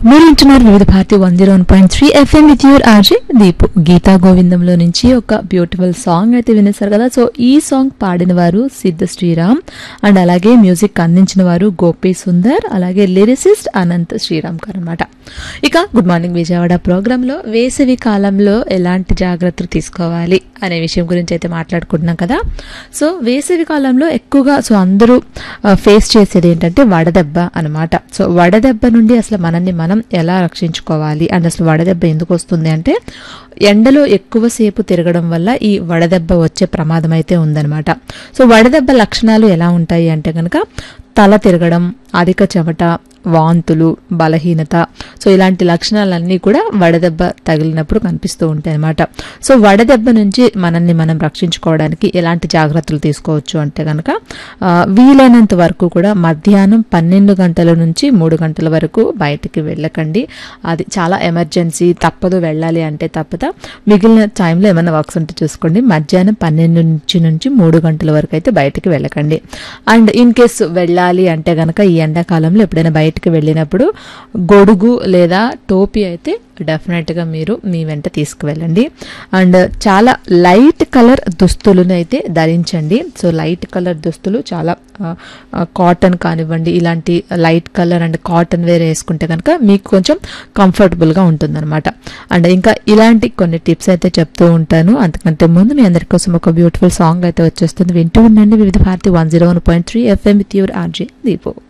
మీరు వింటున్నారు Vividh Bharati one zero one point three FM with your RJ Deepu గీతా గోవిందంలో నుంచి ఒక బ్యూటిఫుల్ సాంగ్ అయితే వినేశారు కదా సో ఈ సాంగ్ పాడిన వారు సిద్ధ శ్రీరామ్ అండ్ అలాగే మ్యూజిక్ అందించిన వారు గోపి సుందర్ అలాగే లిరిసిస్ట్ అనంత్ శ్రీరామ్ గారు అనమాట ఇక గుడ్ మార్నింగ్ విజయవాడ ప్రోగ్రాంలో వేసవి కాలంలో ఎలాంటి జాగ్రత్తలు తీసుకోవాలి అనే విషయం గురించి అయితే మాట్లాడుకుంటున్నాం కదా సో వేసవి కాలంలో ఎక్కువగా సో అందరూ ఫేస్ చేసేది ఏంటంటే వడదెబ్బ అనమాట సో వడదెబ్బ నుండి అసలు మనల్ని మనం ఎలా రక్షించుకోవాలి అండ్ అసలు వడదెబ్బ ఎందుకు వస్తుంది అంటే ఎండలో ఎక్కువసేపు తిరగడం వల్ల ఈ వడదెబ్బ వచ్చే ప్రమాదం అయితే ఉందన్నమాట సో వడదెబ్బ లక్షణాలు ఎలా ఉంటాయి అంటే కనుక తల తిరగడం అధిక చెమట వాంతులు బలహీనత సో ఇలాంటి లక్షణాలన్నీ కూడా వడదెబ్బ తగిలినప్పుడు కనిపిస్తూ ఉంటాయి అన్నమాట సో వడదెబ్బ నుంచి మనల్ని మనం రక్షించుకోవడానికి ఎలాంటి జాగ్రత్తలు తీసుకోవచ్చు అంటే కనుక ఆ, వీలైనంత వరకు కూడా మధ్యాహ్నం పన్నెండు గంటల నుంచి మూడు గంటల వరకు బయటికి వెళ్ళకండి అది చాలా ఎమర్జెన్సీ తప్పదు వెళ్ళాలి అంటే తప్పదా మిగిలిన టైంలో ఏమైనా వర్క్స్ ఉంటే చూసుకోండి మధ్యాహ్నం పన్నెండు నుంచి నుంచి మూడు గంటల వరకు అయితే బయటికి వెళ్ళకండి అండ్ ఇన్ కేస్ వెళ్ళాలి అంటే గనక ఈ ఎండాకాలంలో ఎప్పుడైనా బయటికి వెళ్ళినప్పుడు గొడుగు లేదా టోపీ అయితే డెఫినెట్గా మీరు మీ వెంట తీసుకువెళ్ళండి అండ్ చాలా లైట్ కలర్ దుస్తులను అయితే ధరించండి సో లైట్ కలర్ దుస్తులు చాలా కాటన్ కానివ్వండి ఇలాంటి light colour and cotton wear వేసుకుంటే కనుక మీకు కొంచెం కంఫర్టబుల్గా ఉంటుందన్నమాట అండ్ ఇంకా ఇలాంటి కొన్ని టిప్స్ అయితే చెప్తూ ఉంటాను అంతకంటే ముందు మీ అందరి కోసం ఒక బ్యూటిఫుల్ సాంగ్ అయితే వచ్చేస్తుంది వింటూ ఉండండి Vividh Bharati one zero one point three FM with your RJ దీపో